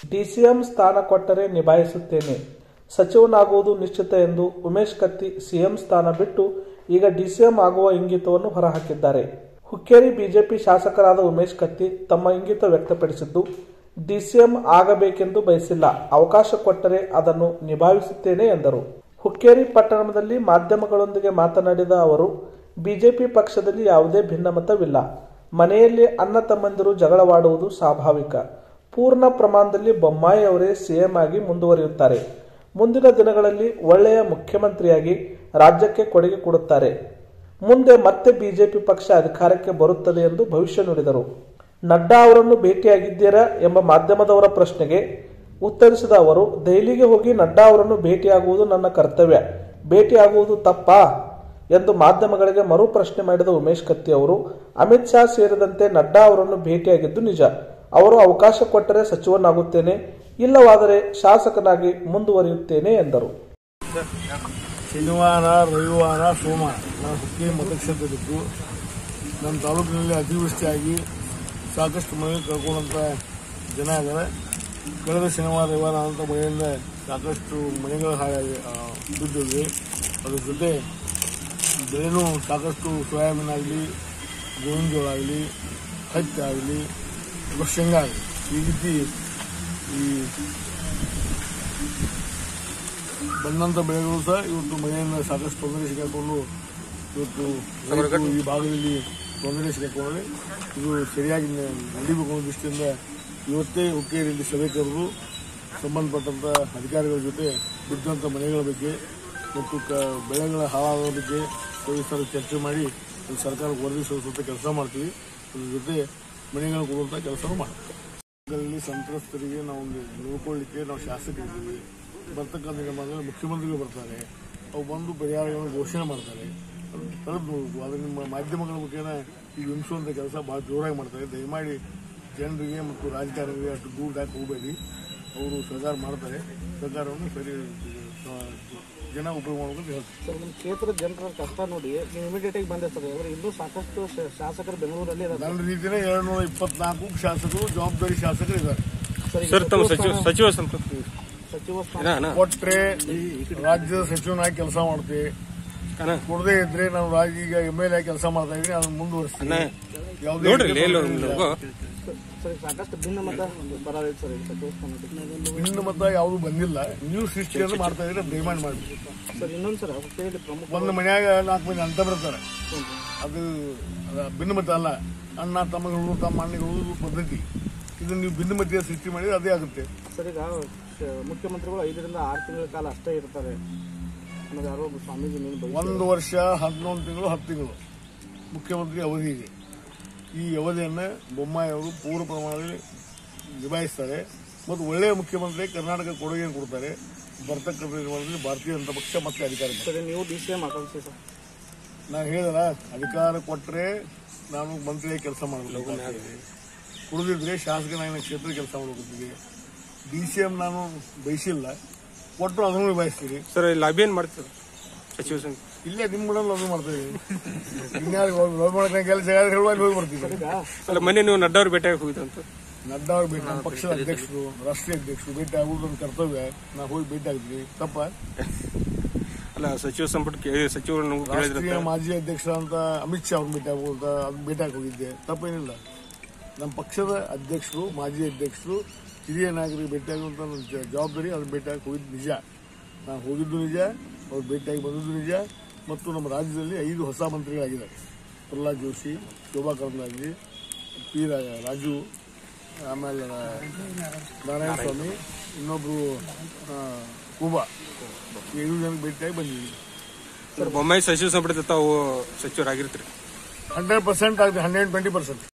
DCM ಸ್ಥಾನ ಕೊಟ್ಟರೆ ನಿಭಾಯಿಸುತ್ತೇನೆ ಸಚಿವನಾಗುವುದು ನಿಶ್ಚಿತ ಎಂದು ಉಮೇಶ್ ಕತ್ತಿ ಸಿಎಂ ಸ್ಥಾನ ಬಿಟ್ಟು ಈಗ ಡಿಸಿಎಂ ಆಗುವ ಇಂಗಿತವನ್ನು ಹೊರಹಾಕಿದ್ದಾರೆ ಹುಕ್ಕೇರಿ ಬಿಜೆಪಿ ಶಾಸಕರಾದ ಉಮೇಶ್ ಕತ್ತಿ ತಮ್ಮ ಇಂಗಿತ ವ್ಯಕ್ತಪಡಿಸಿದ್ದು ಡಿಸಿಎಂ ಆಗಬೇಕೆಂದು ಬಯಸಿಲ್ಲ ಅವಕಾಶ ಕೊಟ್ಟರೆ ಅದನ್ನು ನಿಭಾಯಿಸುತ್ತೇನೆ ಎಂದರು ಹುಕ್ಕೇರಿ ಪಟ್ಟಣದಲ್ಲಿ ಮಾಧ್ಯಮಗಳೊಂದಿಗೆ ಮಾತನಾಡಿದ ಅವರು ಬಿಜೆಪಿ ಪಕ್ಷದಲ್ಲಿ ಯಾವುದೇ ಭಿನ್ನಮತವಿಲ್ಲ ಮನೆಯಲ್ಲಿ ಅಣ್ಣ ತಮ್ಮಂದಿರು ಜಗಳವಾಡುವುದು ಸ್ವಾಭಾವಿಕ ಪೂರ್ಣ ಪ್ರಮಾಣದಲ್ಲಿ ಬೊಮ್ಮಾಯಿ ಅವರೇ ಸಿಎಂ ಆಗಿ ಮುಂದುವರಿಯುತ್ತಾರೆ ಮುಂದಿನ ದಿನಗಳಲ್ಲಿ ಒಳ್ಳೆಯ ಮುಖ್ಯಮಂತ್ರಿಯಾಗಿ ರಾಜ್ಯಕ್ಕೆ ಕೊಡುಗೆ ಕೊಡುತ್ತಾರೆ ಮುಂದೆ ಮತ್ತೆ ಬಿಜೆಪಿ ಪಕ್ಷ ಅಧಿಕಾರಕ್ಕೆ ಬರುತ್ತದೆ ಎಂದು ಭವಿಷ್ಯ ನುಡಿದರು ನಡ್ಡಾ ಅವರನ್ನು ಭೇಟಿಯಾಗಿದ್ದೀರಾ ಎಂಬ ಮಾಧ್ಯಮದವರ ಪ್ರಶ್ನೆಗೆ ಉತ್ತರಿಸಿದ ಅವರು ದೆಹಲಿಗೆ ಹೋಗಿ ನಡ್ಡಾ ಅವರನ್ನು ಭೇಟಿಯಾಗುವುದು ನನ್ನ ಕರ್ತವ್ಯ ಭೇಟಿಯಾಗುವುದು ತಪ್ಪಾ ಎಂದು ಮಾಧ್ಯಮಗಳಿಗೆ ಮರು ಪ್ರಶ್ನೆ ಮಾಡಿದ ಉಮೇಶ್ ಕತ್ತಿ ಅವರು ಅಮಿತ್ ಶಾ ಸೇರಿದಂತೆ ನಡ್ಡಾ ಅವರನ್ನು ಭೇಟಿಯಾಗಿದ್ದು ನಿಜ ಅವರು ಅವಕಾಶ ಕೊಟ್ಟರೆ ಸಚಿವನಾಗುತ್ತೇನೆ ಇಲ್ಲವಾದರೆ ಶಾಸಕನಾಗಿ ಮುಂದುವರಿಯುತ್ತೇನೆ ಎಂದರು ಶನಿವಾರ ರವಿವಾರ ಸೋಮವಾರ ನಾನು ಹುಕ್ಕೇರಿ ಮತಕ್ಷೇತ್ರದಲ್ಲಿದ್ದು ನಮ್ಮ ತಾಲೂಕಿನಲ್ಲಿ ಅತಿವೃಷ್ಟಿಯಾಗಿ ಸಾಕಷ್ಟು ಮನೆ ಕಳ್ಕೊಂಡಂತ ಜನ ಇದ್ದಾರೆ ಕಳೆದ ಶನಿವಾರ ರವಿವಾರ ಅಂತ ಮಳೆಯಿಂದ ಸಾಕಷ್ಟು ಮನೆಗಳು ಹಾಳಾಗಿ ಆ, ಬಿದ್ದಿವೆ ಅದ್ರ ಜೊತೆ ಬೆಳೆನೂ ಸಾಕಷ್ಟು ಸೋಯಾಬೀನ್ ಆಗಲಿ ಗೋವಿನ ಜೋಳ ಆಗಲಿ ಹತ್ತಿ ಆಗಲಿ ಅಥವಾ ಶೇಂಗಾ ಆಗಲಿ ಈ ರೀತಿ ಈ ಬಂದಂತ ಬೆಳೆಗಳು ಸಹ ಇವತ್ತು ಮಳೆಯಿಂದ ಸಾಕಷ್ಟು ತೊಂದರೆ ಸಿಕ್ಕಾಕೊಂಡು ಇವತ್ತು ರೈತರು ಈ ಭಾಗದಲ್ಲಿ ತೊಂದರೆ ಸಿಕ್ಕಾಕೊಂಡ್ರೆ ಇದು ಸರಿಯಾಗಿ ನ- ನಡಿಬೇಕು ಅನ್ನೋ ದೃಷ್ಟಿಯಿಂದ ಇವತ್ತೇ ಹುಕ್ಕೇರಿಯಲ್ಲಿ ಸಭೆ ಕರೆದು ಸಂಬಂಧಪಟ್ಟಂತ ಅಧಿಕಾರಿಗಳ ಜೊತೆ ಬಿದ್ದಂತ ಮನೆಗಳ ಬಗ್ಗೆ ಮತ್ತು ಕ ಬೆಳೆಗಳ ಹಾಳಾಗೋದ್ರ ಬಗ್ಗೆ ಸವಿಸ್ತಾರ ಚರ್ಚೆ ಮಾಡಿ ಇದು ಸರ್ಕಾರಕ್ಕೆ ವರದಿ ಸಲ್ಲಿಸುವಂತ ಕೆಲಸ ಮಾಡ್ತೀವಿ ಅದ್ರ ಜೊತೆ ಮನೆಗಳು ಕೊಡುವಂತ ಕೆಲಸನೂ ಮಾಡ್ತೀವಿ ಭಾಗದಲ್ಲಿ ಸಂತ್ರಸ್ತರಿಗೆ ನಾವು ಒಂದು ನೋಡ್ಕೊಳ್ಳಿಕ್ಕೆ ನಾವು ಶಾಸಕರಿದ್ದೀವಿ ಬರ್ತಕ್ಕಂಥ ಈಗ ಮೊದಲು ಮುಖ್ಯಮಂತ್ರಿಗಳು ಬರ್ತಾರೆ ಅವು ಬಂದು ಪರಿಹಾರಗಳನ್ನು ಘೋಷಣೆ ಮಾಡ್ತಾರೆ ಅದನ್ನ ತಡೆದು ನೋಡ್ಬೇಕು ಅದು ನಿಮ್ಮ ಮಾಧ್ಯಮಗಳ ಮುಖೇನ ಈ ಹಿಂಸುವಂಥ ಕೆಲಸ ಭಾಳ ಜೋರಾಗಿ ಮಾಡ್ತಾರೆ ದಯಮಾಡಿ ಜನರಿಗೆ ಮತ್ತು ರಾಜಕಾರಣಿಗಳಿಗೆ ಅಷ್ಟು ದೂರ ಹಾಕಿ ಹೋಗಬೇಡಿ ಅವರು ಸರ್ಕಾರ ಮಾಡ್ತಾರೆ ಸರ್ಕಾರವನ್ನು ಸರಿ ಆ, ಜನ ಉಪಯೋಗ ಮಾಡ್ಬೇಕು ಹೇಳ್ತಾರೆ ಸರ್ ನಿಮ್ಮ ಕ್ಷೇತ್ರದ ಜನರ ಕಷ್ಟ ನೋಡಿ ನೀವು ಇಮಿಡಿಯೇಟ್ ಆಗಿ ಬಂದೆ ಸರ್ ಅವರು ಇನ್ನೂ ಸಾಕಷ್ಟು ಶ- ಶಾಸಕರು ಬೆಂಗಳೂರಲ್ಲಿ ಇದ್ದಾರೆ ನನ್ನ ರೀತಿಯೇ ಎರಡು ನೂರ ಇಪ್ಪತ್ನಾಲ್ಕು ಶಾಸಕರು ಜವಾಬ್ದಾರಿ ಶಾಸಕರು ಇದ್ದಾರೆ ಸರ್ ಈಗ ಸರ್ ತಮ್ಮ ಸಚಿವ ಸ್ಥಾನ- ಸಚಿವ ಸಂಪುಟ ಸಚಿವ ಸ್ಥಾನ ಅಣ್ಣ, ಅಣ್ಣ, ಕೊಟ್ರೆ ರಾಜ್ಯದ ಸಚಿವನಾಗಿ ಕೆಲಸ ಮಾಡ್ತೀವಿ ಅಣ್ಣ, ಕೊಡದೇ ಇದ್ರೆ ನಾವು ರಾಜ್ಯ ಈಗ ಎಮ್ ಎಲ್ ಎ ಕೆಲಸ ಮಾಡ್ತಾ ಇದ್ರಿ ಅದನ್ನ ಮುಂದುವರಿಸ್ತೀವಿ ಅಣ್ಣ, ಯಾವುದೇ ನೋಡ್ರಿ ರೀತಿಯ ಇಲ್ಲಿ ತೊಂದರೆ ಇಲ್ಲ. ಲೋಗೋ. ಸರ್ ಈಗ ಸಾಕಷ್ಟು ಭಿನ್ನ ಮತ ಬರೋದಿಲ್ಲ ಸರ್ ಈಗ ಸಚಿವ ಸ್ಥಾನಕ್ಕೆ ಇನ್ನು ಮತ ಯಾವುದು ಬಂದಿಲ್ಲ ನೀವು ಸೃಷ್ಟಿಯನ್ನು ಮಾಡ್ತಾ ಇದ್ರೆ ದಯಮಾಡಿ ಮಾಡಿ ಸರ್ ಇನ್ನೊಂದು ಸರ್ ಹುಕ್ಕೇರಿಯಲ್ಲಿ ಪ್ರಮುಖ ಒಂದು ಮನ್ಯಾಗ ನಾಲ್ಕು ಮಂದಿ ಅಂತ ಬರ್ತಾರೆ ಅದು ಅದ ಭಿನ್ನಮತ ಅಲ್ಲ ಅಣ್ಣ ತಮ್ಮಗಳು ತಮ್ಮ ಅಣ್ಣಗಳು ಪದ್ಧತಿ ಇದನ್ನ ನೀವು ಭಿನ್ನಮತಿಯ ಸೃಷ್ಟಿ ಮಾಡಿದ್ರೆ ಅದೇ ಆಗುತ್ತೆ ಸರ್ ಈಗ ಶ- ಮುಖ್ಯಮಂತ್ರಿಗಳು ಐದರಿಂದ ಆರು ತಿಂಗಳ ಕಾಲ ಅಷ್ಟೇ ಇರ್ತಾರೆ ಅನ್ನೋದು ಯಾರೋ ಒಬ್ಬ ಸ್ವಾಮೀಜಿ ನೀನು ಬಯಸಿ ಒಂದು ವರ್ಷ ಹದಿನೊಂದು ತಿಂಗಳು ಹತ್ತು ತಿಂಗಳು ಮುಖ್ಯಮಂತ್ರಿ ಅವಧಿ ಇದೆ ಈ ಅವಧಿಯನ್ನು ಬೊಮ್ಮಾಯಿ ಅವರು ಪೂರ್ಣ ಪ್ರಮಾಣದಲ್ಲಿ ನಿಭಾಯಿಸ್ತಾರೆ ಮತ್ತು ಒಳ್ಳೆಯ ಮುಖ್ಯಮಂತ್ರಿ ಕರ್ನಾಟಕ ಕೊಡುಗೆ ಕೊಡ್ತಾರೆ ಬರ್ತಕ್ಕಂಥ ದಿನಗಳಲ್ಲಿ ಭಾರತೀಯ ಜನತಾ ಪಕ್ಷ ಮತ್ತೆ ಅಧಿಕಾರ ಬರುತ್ತೆ. ಸರ್ ನೀವು ಡಿ ಸಿ ಎಂ ಆಕಾಂಕ್ಷಿ ಸರ್ ನಾನು ಹೇಳಿದಲ್ಲ ಅಧಿಕಾರ ಕೊಟ್ಟರೆ ನಾನು ಮಂತ್ರಿಯಾಗಿ ಕೆಲಸ ಮಾಡಬೇಕು ಉಳಿದಿದ್ರೆ ಶಾಸಕನಾಗಿ ಕ್ಷೇತ್ರ ಕೆಲಸ ಮಾಡಬೇಕಿದೆ ಡಿ ಸಿ ಎಂ ನಾನು ಬಯಸಿಲ್ಲ ಕೊಟ್ಟರು ಅದನ್ನು ನಿಭಾಯಿಸ್ತೀರಿ ಸರ್ ಲಾಬಿ ಏನ್ ಮಾಡ್ತೀರ ಸಚಿವ ಸಂಘ ಇಲ್ಲೇ ನಿಮ್ಮ ಮನೇಲಿ ಅದು ಮಾಡ್ತಾ ಇದ್ದೀನಿ ಇನ್ಯಾರು ಲವ್ ಮಾಡಕ್ಕೆ ಕೆಲಸ ಹೇಳುವ ಹೋಗಿ ಬರ್ತೀವಿ ಈಗ ಅಲ್ಲ ಮೊನ್ನೆ ನೀವು ನಡ್ಡವ್ರ ಭೇಟಿಯಾಗಿ ಹೋಗಿದ್ರಂತ ನಡ್ಡಾ ಅವ್ರು ಭೇಟಿ ನಮ್ಮ ಪಕ್ಷದ ಅಧ್ಯಕ್ಷರು ರಾಷ್ಟ್ರೀಯ ಅಧ್ಯಕ್ಷರು ಭೇಟಿ ಆಗುವುದು ನನ್ನ ಕರ್ತವ್ಯ ನಾವು ಹೋಗಿ ಭೇಟಿ ಆಗ್ತೀವಿ ತಪ್ಪ ಅಲ್ಲ ಸಚಿವ ಸಂಪುಟ ಕೇಳಿ ಸಚಿವರು ನೀವು ಕೇಳಿದ್ರಂತ ರಾಷ್ಟ್ರೀಯ ಮಾಜಿ ಅಧ್ಯಕ್ಷರಾದಂತ ಅಮಿತ್ ಶಾ ಅವ್ರನ್ನ ಭೇಟಿ ಆಗುವಂತ ಅದನ್ನ ಭೇಟಿ ಆಗಿ ಹೋಗಿದ್ದೆ ತಪ್ಪೇನಿಲ್ಲ ನಮ್ಮ ಪಕ್ಷದ ಅಧ್ಯಕ್ಷರು ಮಾಜಿ ಅಧ್ಯಕ್ಷರು ಹಿರಿಯ ನಾಯಕರಿಗೆ ಭೇಟಿಯಾಗುವಂತ ನನ್ನ ಜ- ಜವಾಬ್ದಾರಿ ಅದನ್ನ ಭೇಟಿಯಾಗಿ ಹೋಗಿದ್ದು ನಿಜ ನಾನು ಹೋಗಿದ್ದು ನಿಜ ಅವ್ರು ಭೇಟಿಯಾಗಿ ಬಂದಿದ್ದು ನಿಜ ಮತ್ತು ನಮ್ಮ ರಾಜ್ಯದಲ್ಲಿ ಐದು ಹೊಸ ಮಂತ್ರಿಗಳಾಗಿದ್ದಾರೆ ಪ್ರಹ್ಲಾದ್ ಜೋಶಿ ಶೋಭಾ ಕರಂದ್ಲಾಜೆ ಪಿ ರಾ- ರಾಜು ಆಮೇಲೆ ನಾರಾಯಣ ಸ್ವಾಮಿ ಇನ್ನೊಬ್ರು ಆ, ಕೂಬಾ ಈ ಐದು ಜನಕ್ಕೆ ಭೇಟಿಯಾಗಿ ಬಂದಿದ್ದೀವಿ ಸರ್ ಬೊಮ್ಮಾಯಿ ಸಚಿವ ಸಂಪುಟದ ತಾವು ಸಚಿವರಾಗಿರ್ತೀರಿ ಹಂಡ್ರೆಡ್ ಪರ್ಸೆಂಟ್ ಆಗಿದೆ ಹಂಡ್ರೆಡ್ ಟ್ವೆಂಟಿ ಪರ್ಸೆಂಟ್